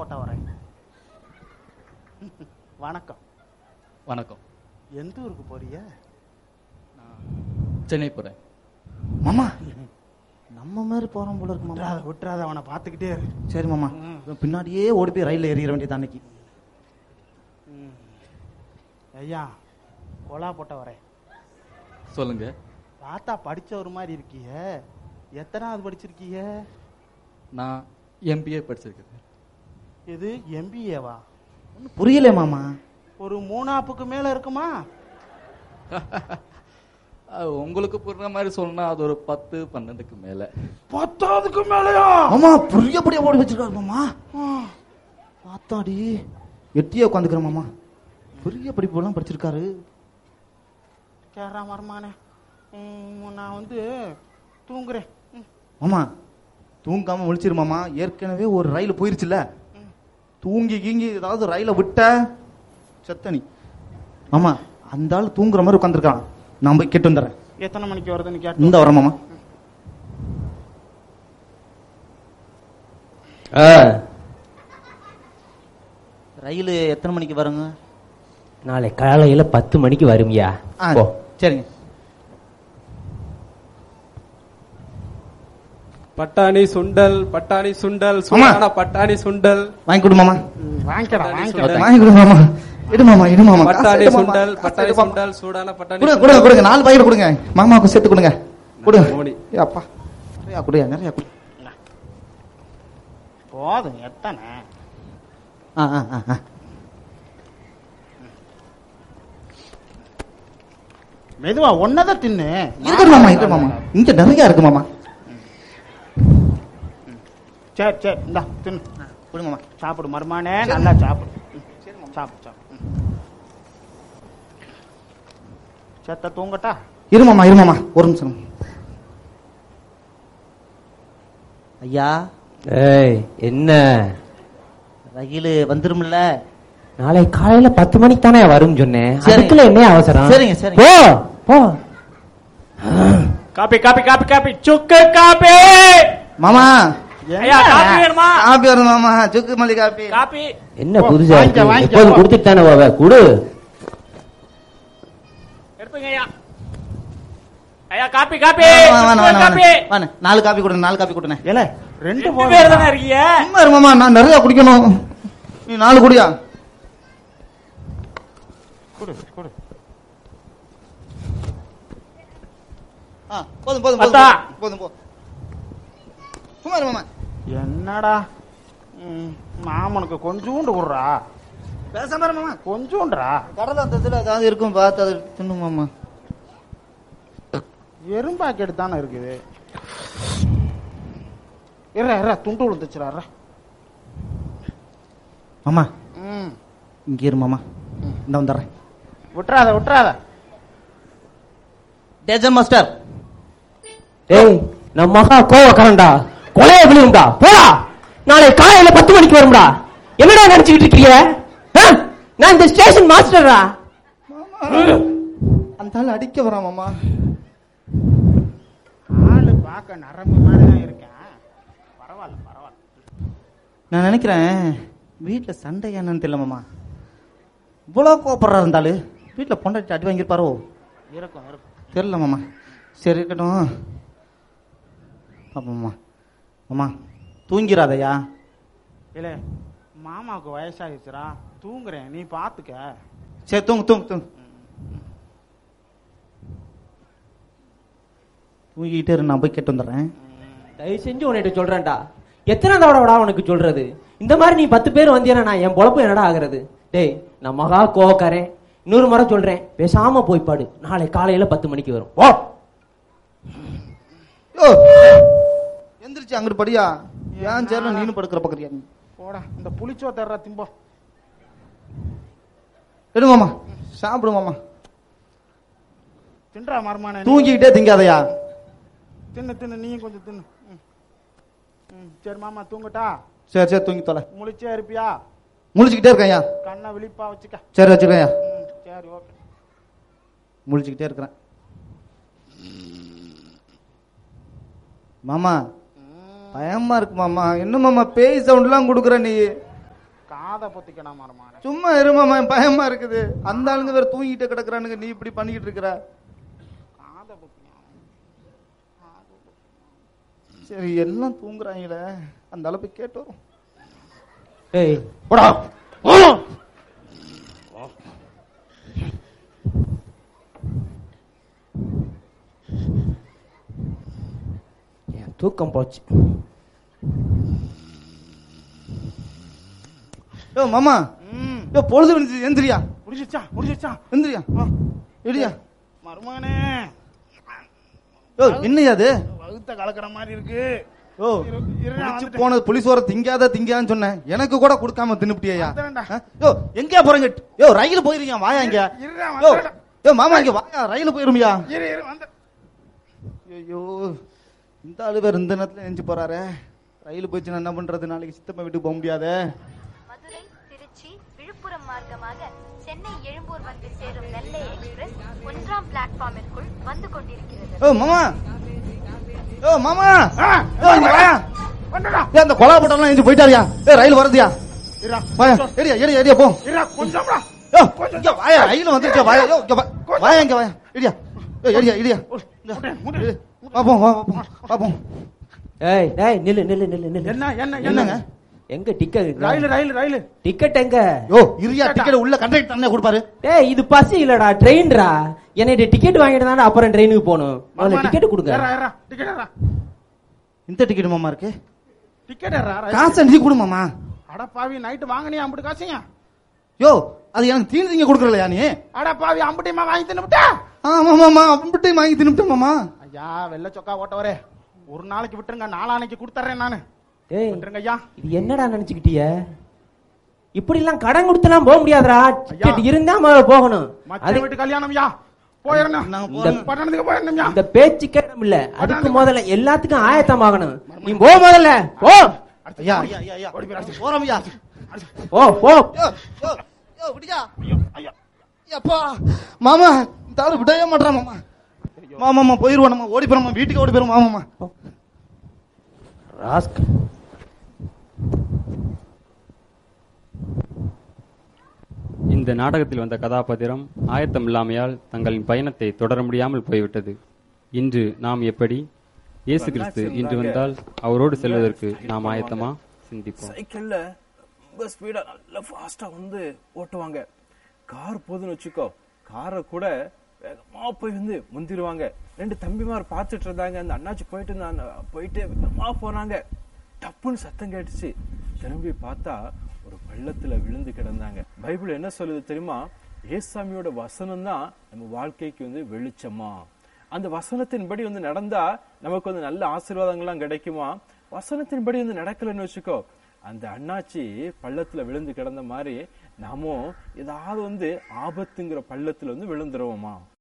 போட்ட வரேன் வணக்கம் வணக்கம் எந்த ஊருக்கு போறிய சென்னை போகிறேன் மாமா நம்ம மாதிரி போறோம் போல இருக்கு மாமா விட்டுறாத விட்டுறாத அவனை பார்த்துக்கிட்டே இரு சரி மாமா இவன் பின்னாடியே ஓடி போய் ரயில்ல ஏறிட வேண்டியது அன்னைக்கு ம். ஐயா கொலா போட்ட வரேன் சொல்லுங்க தாத்தா படிச்ச ஒரு மாதிரி இருக்கிய எத்தனாவது படிச்சிருக்கீங்க நான் எம்பிஏ படிச்சிருக்கேன் இது எம்பிஏவா ஒண்ணும் புரியல மாமா ஒரு மூணாப்புக்கு மேல இருக்குமா அது உங்களுக்கு புரியுற மாதிரி சொன்னா அது ஒரு பத்து பன்னெண்டுக்கு மேல பத்தாவதுக்கு மேலயா மாமா புரியபடியா ஓடி வச்சிருக்காரு மாமா ஆத்தாடி எட்டியே உட்காந்துக்கிறேன் மாமா பெரிய படிப்பு படிச்சிருக்காரு கேரா மரமானே நான் வந்து தூங்குறேன் ம். மாமா தூங்காம முழிச்சிரு மாமா ஏற்கனவே ஒரு ரயில் போயிருச்சுல தூங்கி கீங்கி ஏதாவது ரயில விட்ட செத்தனி மாமா அந்த ஆள் தூங்குற மாதிரி உட்காந்துருக்கான் நான் போய் கேட்டு வந்துடுறேன் எத்தனை மணிக்கு வருதுன்னு கேட்டு இந்த வரேன் மாமா ரயில் எத்தனை மணிக்கு வருங்க நாளை காலையில பத்து மணிக்கு வரும்யா ஆ, போ சரிங்க பட்டாணி சுண்டல் பட்டாணி சுண்டல் சூடான பட்டாணி சுண்டல் வாங்கி கொடு மாமா வாங்கிக்கடா வாங்கிக்கடா வாங்கி கொடு மாமா இடு மாமா இடு மாமா காசு பட்டாணி எடு மாமா. சுண்டல் காசு பட்டாணி எடு மாமா. சுண்டல் சூடான பட்டாணி கொடுங்க சுண்டல். கொடுங்க கொடுங்க நாலு பாக்கெட் கொடுங்க மாமாவுக்கு சேர்த்து கொடுங்க கொடுங்க மோடி. ஏ அப்பா நிறையா கொடுயா நிறையா கொடு போதும் எத்தனை ஆ ஆ ஆ ஆ மெதுவா ஒன்னதான் தின்னு இருக்கு மாமா இருக்கு மாமா இங்க நிறைய இருக்கு மாமா சரி சரி இந்தா தின்னு கொடு மாமா சாப்பிடு மருமானே நல்லா சாப்பிடு ம், சாப்பிடு சாப்பிடு ம். செத்த தூங்கட்டா இரு மாமா இரு மாமா ஒரு நிமிஷம் ஐயா ஏய் என்ன ரயில் வந்துரும்ல நாளை காலையில பத்து மணிக்கு தானே வரும் சொன்னேன் சரி. அதுக்குள்ள என்ன அவசரம் சரிங்க, சரிங்க. போ போ காப்பி காப்பி காப்பி காப்பி சுக்கு காப்பி மாமா ஐயா காப்பி வேணுமா காப்பி வரும் மாமா சுக்கு மல்லி காப்பி காப்பி என்ன போ, புதுசா வாங்கிக்க, இருக்கு வாங்கிக்க, எப்போதும் போ. கொடுத்துட்டு தானே போவ குடு எடுப்புங்க ஐயா ஐயா காப்பி காப்பி வேணாம், வேணாம், சுக்கு வேணாம், காப்பி வேணாம். வேணாம். நாலு காப்பி கொடுங்க நாலு காப்பி கொடுங்க ஏல ரெண்டு ரெண்டு போதும். பேர் தானே இருக்கீங்க சும்மா இரு மாமா நான் நிறைய குடிக்கணும் நீ நாலு குடியா கொடு கொடு ஆ, போதும் போதும் போதும் அத்தா. போதும் போதும் சும்மா இரு மாமா என்னடா ம், மாமனுக்கு கொஞ்சூண்டு விடுறா பேசாம இரு மாமா கொஞ்சூண்டுறா கடல அந்த இதுல ஏதாவது இருக்கும் பார்த்து அதை தின்னு மாமா எறும்பாக்கெட்டு தானே இருக்குது இற இற துண்டு விழுந்துச்சுடா மாமா ம் இங்க இரு மாமா இந்த வந்துடுறேன் விட்டுறாத விட்டுறாத டேஜன் மாஸ்டர் டேய் நம்ம மகா கோவக்காரன்டா கொலைய விழுவும்டா போடா நாளை காலையில பத்து மணிக்கு வரும்டா என்னடா நினைச்சுக்கிட்டு இருக்கீங்க ஆ? நான் இந்த ஸ்டேஷன் மாஸ்டர்டா அந்த ஆள் அடிக்க வரான் மாமா ஆளு பார்க்க நரம்பு மாதிரி தான் இருக்கேன் பரவாயில்ல பரவாயில்ல நான் நினைக்கிறேன் வீட்டுல சண்டை என்னன்னு தெரியல மாமா இவ்வளவு கோபப்படுறா இருந்தாலும் வீட்டுல பொண்டாட்டி அடி வாங்கியிருப்பாரோ இருக்கும் இருக்கும் தெரியல மாமா சரி இருக்கட்டும் பாப்போம் மாமா மாமா தூங்கிறாதையா இல்ல மாமாவுக்கு வயசாகிடுச்சுடா தூங்குறேன் நீ பாத்துக்க சரி தூங்கு தூங்கு தூங்கு தூங்கிக்கிட்டே இரு நான் போய் கேட்டு வந்துடுறேன் தயவு செஞ்சு உன்கிட்ட சொல்றேன்டா எத்தனை தடவைடா உனக்கு சொல்றது இந்த மாதிரி நீ பத்து பேர் வந்தீனா நான் என் பொழப்பு என்னடா ஆகுறது டேய் நான் மகா கோவக்காரன் இன்னொரு முறை சொல்றேன் பேசாம போய் பாடு நாளை காலையில பத்து மணிக்கு வரும் ஓ யோ எந்திரிச்சு அங்கிட்டு படியா ஏன் சேர்ல நீனு படுக்கிற பக்கறியா நீ போடா இந்த புளிச்சோ தர்ற திம்போ எடு மாமா சாப்பிடு மாமா தின்றா மருமான தூங்கிக்கிட்டே திங்காதயா தின்னு தின்னு நீயும் கொஞ்சம் தின்னு ம். ம் சரி மாமா தூங்கட்டா சரி சரி தூங்கி தொலை முழிச்சே இருப்பியா முழிச்சுக்கிட்டே இருக்கேன்யா கண்ணை விழிப்பா வச்சுக்க சரி வச்சுக்கேன்யா ம் சரி ஓகே முழிச்சுக்கிட்டே இருக்கிறேன் மாமா பயமா இருக்கு மாமா என்ன மாமா பேய் சவுண்ட்லாம் கொடுக்குற நீ காதை பொத்திக்கடா மருமான சும்மா இருமாமா பயமா இருக்குது அந்த ஆளுங்க வேற தூங்கிட்டு கிடக்குறானுங்க நீ இப்படி பண்ணிக்கிட்டு இருக்கிற காதை பொத்திக்கா சரி எல்லாம் தூங்குறாங்களே அந்த அளவுக்கு கேட்டு வரும் டேய் போடா என் தூக்கம் போச்சு யோ மாமா ம் யோ பொழுது விழுந்துச்சு, எந்திரியா முடிச்சிச்சா முடிச்சிச்சா எந்திரியா எடியா மருமகனே யோ என்னையா அது வகுத்த கலக்கிற மாதிரி இருக்கு யோ இரு, இரு, நான் குடிச்சு வந்துட்டேன். போனது புளிசோர திங்காத திங்கான்னு சொன்னேன் எனக்கு கூட கொடுக்காம தின்னுப்டியா வந்துடுறேன்டா. யோ எங்கயா போறீங்க யோ ரயில் போயிருக்கீங்க வாயா இங்க இருடா, யோ வந்துடுறேன். யோ மாமா இங்க வாயா ரயில் போயிருமியா இரு இரு வந்து ஐயோ இந்த ஆளு பேர் இந்த நேரத்துல நெஞ்சு போறாரே ரயில் போயிடுச்சுன்னா என்ன பண்றது நாளைக்கு சித்தப்பா வீட்டுக்கு போக முடியாதே மதுரை திருச்சி விழுப்புரம் மார்க்கமாக சென்னை எழும்பூர் வந்து சேரும் நெல்லை எக்ஸ்பிரஸ் ஒன்றாம் பிளாட்ஃபார்மிற்குள் வந்து கொண்டிருக்கிறது ஓ மாமா ஓ மாமா ஆ, யோ இங்க வாயா வந்துடா ஏ அந்த கொலா போட்டெல்லாம் நெஞ்சு போயிட்டாரியா ஏ ரயில் வருதுயா இருடா வாயா ஏடியா ஏடியா ஏடியா போ இருடா கொஞ்சம்டா யோ இங்க வாயா ரயில் வந்துருச்சு வாயா யோ இங்க வா. வாயா இங்க வாயா ஏடியா ஏ ஏடியா ஏடியா முட்டு, முட்டு. பாப்போம் வா பாப்போம் பாப்போம் ஏய் டேய் நில்லு நில்லு நில்லு நில்லு என்ன என்ன என்னங்க என்னங்க எங்க டிக்கெட் ரயில் ரயில் ரயில் டிக்கெட் எங்க யோ இரியா டிக்கெட் உள்ள கண்டக்டர் அண்ணே கொடுப்பாரு டேய் இது பஸ் இல்லடா ட்ரெயின்டா என்னைய டிக்கெட் வாங்கிட்டு தானே அப்புறம் ட்ரெயினுக்கு போகணும் முதல்ல டிக்கெட் கொடுங்க ஏறா ஏறா டிக்கெட் ஏறா இந்த டிக்கெட் மாமா இருக்கு டிக்கெட் ஏறா ரயில். காசு நீ கொடு மாமா அட பாவி நைட்டு வாங்கினியா அம்புட்டு காசுங்க யோ அது எனக்கு தீனி திங்க கொடுக்கறலையா நீ அட பாவி அம்புட்டியமா வாங்கி தின்னுட்டா ஆமா மாமா அப்படின்ட்டு வாங்கி தின்னுட்டேன் மாமா ஐயா வெள்ளை சொக்கா ஓட்டவரே ஒரு நாளைக்கு விட்டுருங்க நாளானைக்கு கொடுத்துறேன் நானு டேய் விட்டுருங்க ஐயா இது என்னடா நினைச்சுக்கிட்டிய இப்படி எல்லாம் கடன் கொடுத்தெல்லாம் போக முடியாதுடா டிக்கெட் இருந்தா முதல்ல போகணும் மச்ச அது வீட்டு கல்யாணம் ஐயா போயிடணும் நாங்க இந்த போறோம். பட்டணத்துக்கு போயிடணும் ஐயா இந்த பேச்சுக்கே இடம் இல்ல அதுக்கு முதல்ல எல்லாத்துக்கும் ஆயத்தமாகணும் நீ போ முதல்ல போ ஐயா ஐயா ஐயா ஐயா போறோம் ஐயா போ போ யோ யோ யோ விடியா அப்பா மாமா இந்த ஆளு விடவே மாட்டான் மாமா மாமாமா போயிருவோம் நம்ம ஓடி போறோம் வீட்டுக்கு ஓடி போயிரும் மாமாமா ராஸ்கல் இந்த நாடகத்தில் வந்த கதாபாத்திரம் ஆயத்தம் இல்லாமையால் தங்களின் பயணத்தை தொடர முடியாமல் போய்விட்டது இன்று நாம் எப்படி இயேசு கிறிஸ்து இன்று வந்தால் அவரோடு செல்வதற்கு நாம் ஆயத்தமா சிந்திப்போம் சைக்கிள்ல ரொம்ப ஸ்பீடா நல்லா ஃபாஸ்டா வந்து ஓட்டுவாங்க கார் போதுன்னு வச்சுக்கோ காரை கூட வேகமா போய் வந்து முந்திருவாங்க ரெண்டு தம்பிமார் பார்த்துட்டு இருந்தாங்க அந்த அண்ணாச்சி போயிட்டு இருந்தாங்க போயிட்டு வேகமா போனாங்க டப்புன்னு சத்தம் கேட்டுச்சு திரும்பி பார்த்தா ஒரு பள்ளத்துல விழுந்து கிடந்தாங்க பைபிள் என்ன சொல்லுது தெரியுமா ஏசாமியோட வசனம் தான் நம்ம வாழ்க்கைக்கு வந்து வெளிச்சமா அந்த வசனத்தின்படி வந்து நடந்தா நமக்கு வந்து நல்ல ஆசீர்வாதங்கள்லாம் கிடைக்குமா வசனத்தின்படி வந்து நடக்கலைன்னு வச்சுக்கோ அந்த அண்ணாச்சி பள்ளத்துல விழுந்து கிடந்த மாதிரி நாமும் ஏதாவது வந்து ஆபத்துங்கிற பள்ளத்துல வந்து விழுந்துருவோமா